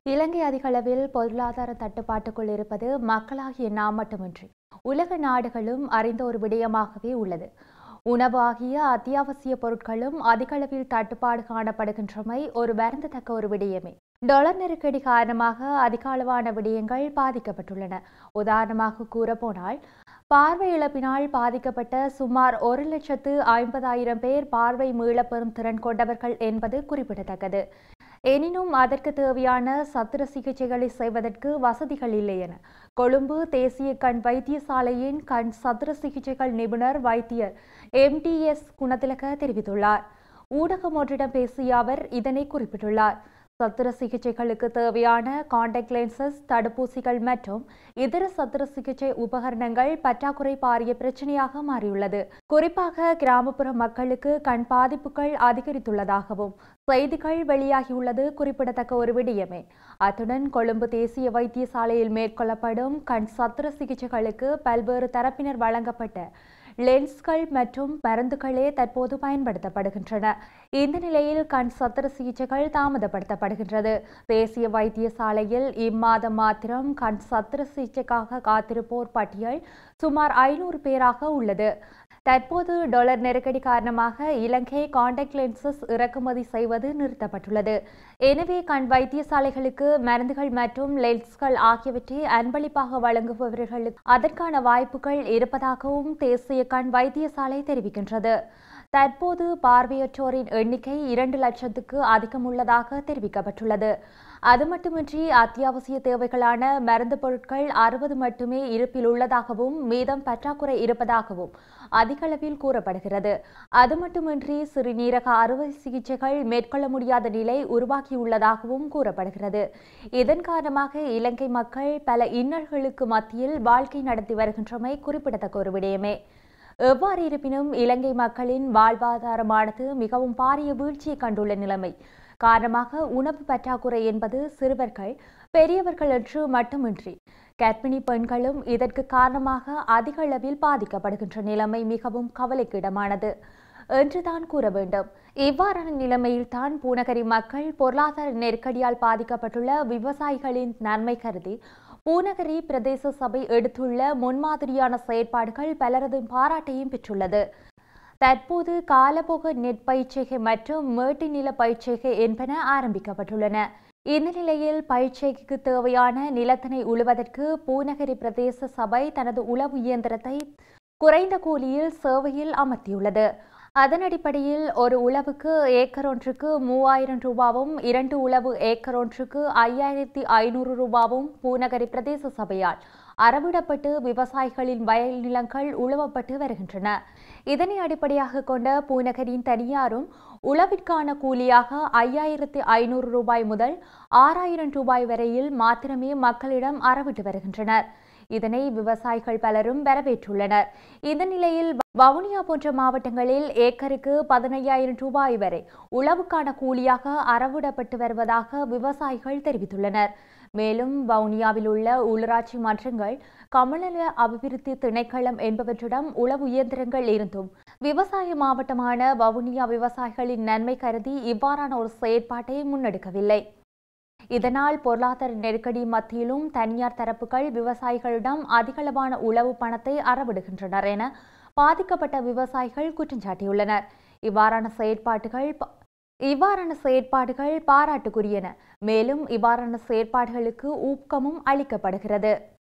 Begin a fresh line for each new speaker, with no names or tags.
இலங்கை அதிகளவில் பொருளாதார தட்டுப்பாட்டுக்குள் இருப்பது மக்களாகிய நாம் மட்டுமின்றி உலக நாடுகளும் அறிந்த ஒரு விடயமாகவே உள்ளது உணவு ஆகிய அத்தியாவசிய பொருட்களும் அதிகளவில் தட்டுப்பாடு காணப்படுகின்றமை ஒரு வருந்தத்தக்க ஒரு விடயமே டாலர் நெருக்கடி காரணமாக அதிக அளவான விடயங்கள் பாதிக்கப்பட்டுள்ளன உதாரணமாக கூறப்போனால் பார்வை இழப்பினால் பாதிக்கப்பட்ட சுமார் ஒரு லட்சத்து ஐம்பதாயிரம் பேர் பார்வை மீளப்பெறும் திறன் கொண்டவர்கள் என்பது குறிப்பிடத்தக்கது எனினும் அதற்கு தேவையான சத்திர சிகிச்சைகளை செய்வதற்கு வசதிகள் இல்லை என கொழும்பு தேசிய கண் வைத்தியசாலையின் கண் சத்திர சிகிச்சைகள் நிபுணர் வைத்தியர் எம்டிஎஸ் குணத்திலக தெரிவித்துள்ளார் ஊடகம் ஒன்றிடம் பேசிய அவர் இதனை குறிப்பிட்டுள்ளார் சத்திர சிகிச்சைகளுக்கு தேவையான காண்டாக்ட் லென்சஸ் தடுப்பூசிகள் மற்றும் இதர சத்திர சிகிச்சை உபகரணங்கள் பற்றாக்குறை பாரிய பிரச்சனையாக மாறியுள்ளது குறிப்பாக கிராமப்புற மக்களுக்கு கண் பாதிப்புகள் அதிகரித்துள்ளதாகவும் செய்திகள் வெளியாகியுள்ளது குறிப்பிடத்தக்க ஒரு விடயமே அத்துடன் கொழும்பு தேசிய வைத்தியசாலையில் மேற்கொள்ளப்படும் கண் சத்திர சிகிச்சைகளுக்கு பல்வேறு தரப்பினர் வழங்கப்பட்ட லென்ஸ்கள் மற்றும் மருந்துகளே தற்போது பயன்படுத்தப்படுகின்றன இந்த நிலையில் கண் சத்திர சிகிச்சைகள் தாமதப்படுத்தப்படுகின்றது தேசிய வைத்தியசாலையில் இம்மாதம் மாத்திரம் கண் சத்திர சிகிச்சைக்காக காத்திருப்போர் பட்டியல் சுமார் ஐநூறு பேராக உள்ளது தற்போது டாலர் நெருக்கடி காரணமாக இலங்கை காண்டாக்ட் லென்சஸ் இறக்குமதி செய்வது நிறுத்தப்பட்டுள்ளது எனவே கண் வைத்தியசாலைகளுக்கு மருந்துகள் மற்றும் லென்ஸ்கள் ஆகியவற்றை அன்பளிப்பாக வழங்குபவர்களுக்கு அதற்கான வாய்ப்புகள் இருப்பதாகவும் தேசிய கண் வைத்தியசாலை தெரிவிக்கின்றது தற்போது பார்வையற்றோரின் எண்ணிக்கை இரண்டு லட்சத்துக்கு அதிகம் உள்ளதாக தெரிவிக்கப்பட்டுள்ளது அது மட்டுமின்றி அத்தியாவசிய தேவைகளான மருந்து பொருட்கள் அறுபது மட்டுமே இருப்பில் உள்ளதாகவும் மீதம் பற்றாக்குறை இருப்பதாகவும் அதிகளவில் கூறப்படுகிறது அது மட்டுமின்றி சிறுநீரக அறுவை சிகிச்சைகள் மேற்கொள்ள முடியாத நிலை உருவாகியுள்ளதாகவும் கூறப்படுகிறது இதன் காரணமாக இலங்கை மக்கள் பல இன்னல்களுக்கு மத்தியில் வாழ்க்கை நடத்தி வருகின்றமை குறிப்பிடத்தக்க ஒரு விடயமே எவ்வாறு இருப்பினும் இலங்கை மக்களின் வாழ்வாதாரமானது மிகவும் பாரிய வீழ்ச்சியை கண்டுள்ள நிலைமை காரணமாக உணவு பற்றாக்குறை என்பது சிறுவர்கள் பெரியவர்கள் என்று மட்டுமின்றி கர்ப்பிணி பெண்களும் இதற்கு காரணமாக அதிக அளவில் பாதிக்கப்படுகின்ற நிலைமை மிகவும் கவலைக்கிடமானது என்றுதான் கூற வேண்டும் இவ்வாறான நிலைமையில் தான் பூநகரி மக்கள் பொருளாதார நெருக்கடியால் பாதிக்கப்பட்டுள்ள விவசாயிகளின் நன்மை கருதி பூநகரி பிரதேச சபை எடுத்துள்ள முன்மாதிரியான செயற்பாடுகள் பலரது பாராட்டையும் பெற்றுள்ளது தற்போது காலபோக நெற்பயிற்சிகை மற்றும் மேட்டு நில பயிற்சிகை என்பன ஆரம்பிக்கப்பட்டுள்ளன இந்த நிலையில் பயிற்சிக்கு தேவையான நிலத்தினை உழுவதற்கு பூநகரி பிரதேச சபை தனது உளவு இயந்திரத்தை குறைந்த கூலியில் சேவையில் அமர்த்தியுள்ளது அதன் அடிப்படையில் ஒரு உழவுக்கு ஏக்கர் ஒன்றுக்கு மூவாயிரம் ரூபாவும் இரண்டு உழவு ஏக்கர் ஒன்றுக்கு ஐயாயிரத்தி ஐநூறு ரூபாவும் பூநகரி பிரதேச சபையால் அறவிடப்பட்டு விவசாயிகளின் வயல் நிலங்கள் உழவப்பட்டு வருகின்றன இதனை அடிப்படையாக கொண்ட பூநகரின் தனியாரும் உழவிற்கான கூலியாக ஐயாயிரத்தி ஐநூறு ரூபாய் முதல் ஆறாயிரம் ரூபாய் வரையில் மாத்திரமே மக்களிடம் அறவிட்டு வருகின்றனர் இதனை விவசாயிகள் பலரும் வரவேற்றுள்ளனர் இந்த நிலையில் வவுனியா போன்ற மாவட்டங்களில் ஏக்கருக்கு பதினையாயிரம் ரூபாய் வரை உழவுக்கான கூலியாக அறவிடப்பட்டு வருவதாக விவசாயிகள் தெரிவித்துள்ளனர் மேலும் வவுனியாவில் உள்ள உள்ளூராட்சி மன்றங்கள் கமநல அபிவிருத்தி திணைக்களம் என்பவற்றிடம் உளவு இயந்திரங்கள் இருந்தும் விவசாய மாவட்டமான வவுனியா விவசாயிகளின் நன்மை கருதி இவ்வாறான ஒரு செயற்பாட்டை முன்னெடுக்கவில்லை இதனால் பொருளாதார நெருக்கடி மத்தியிலும் தனியார் தரப்புகள் விவசாயிகளிடம் அதிகளவான உளவு பணத்தை அறவிடுகின்றனர் என பாதிக்கப்பட்ட விவசாயிகள் குற்றம் சாட்டியுள்ளனர் இவ்வாறான செயற்பாடுகள் இவ்வாறான செயற்பாடுகள் பாராட்டுக்குரியன மேலும் இவ்வாறான செயற்பாடுகளுக்கு ஊக்கமும் அளிக்கப்படுகிறது